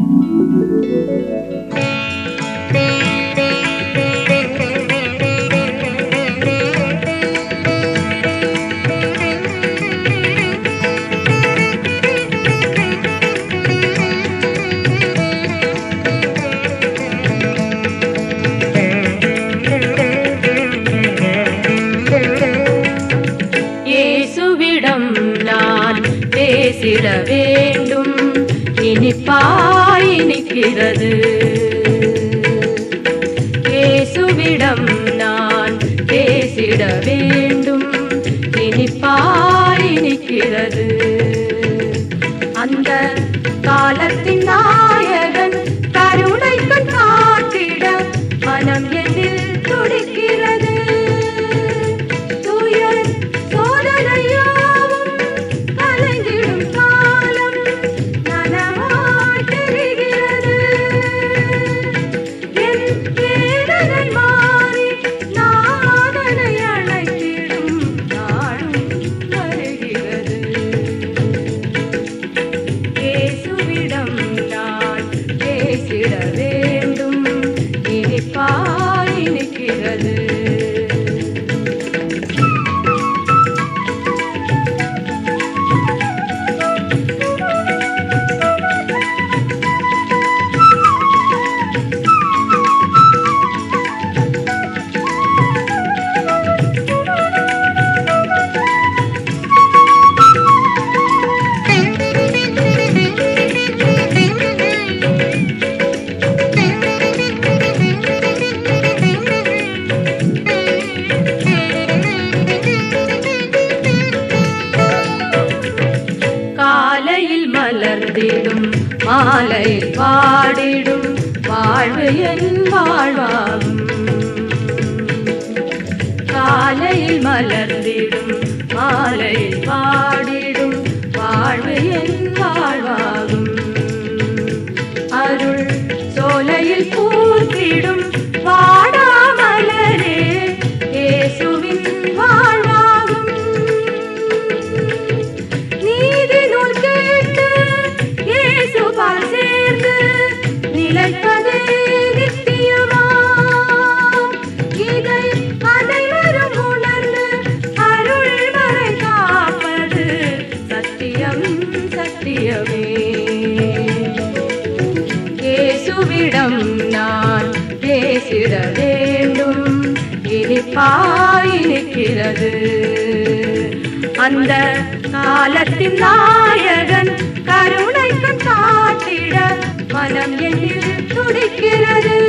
இயேசுவிடம் நான் பேசிட வேண்டும் இனிப்பாய் இனிக்கிறது இயேசுவிடம் நான் பேசிட வேண்டும் இனிப்பாய் இனிக்கிறது அந்த காலத்தின் நாயகன் கருணைக்கு காத்திட மனம் என்னில் துடிக்கிறது துயர் சோதனையாவும் கலைந்திடும் காலம் நனவாய் தெரிகிறது என் வேதனை மாறி நாதனை அழைத்திடும் நாளும் வருகிறது இயேசுவிடம் நான் பேசிட வேண்டும் இனிப்பாய் இனிக்கிறது காலையில் மலர்ந்திடும் மாலையில் பாடிடும் வாழ்வு என் வாழ்வாகும் காலையில் மலர்ந்திடும் மாலையில் பாடிடும் வாழ்வு என் வாழ்வாகும் அருள் சோலையில் பூத்திடும் வாடாமலரே இயேசுவின் வாழ்வாகும் நீதி நூல் கேட்டு இயேசுபால் சேர்ந்து நிலைப்பதே நித்தியமாம். இதை அனைவரும் உணர்ந்து அருள் வரை காப்பது சத்தியம் சத்தியமே இயேசுவிடம் நான் பேசிட வேண்டும் இனிப்பாய் இனிக்கிறது அந்த காலத்தின் நாயகன் கருணைக்கு காட்டிட மனம் என்னில் துடிக்கிறது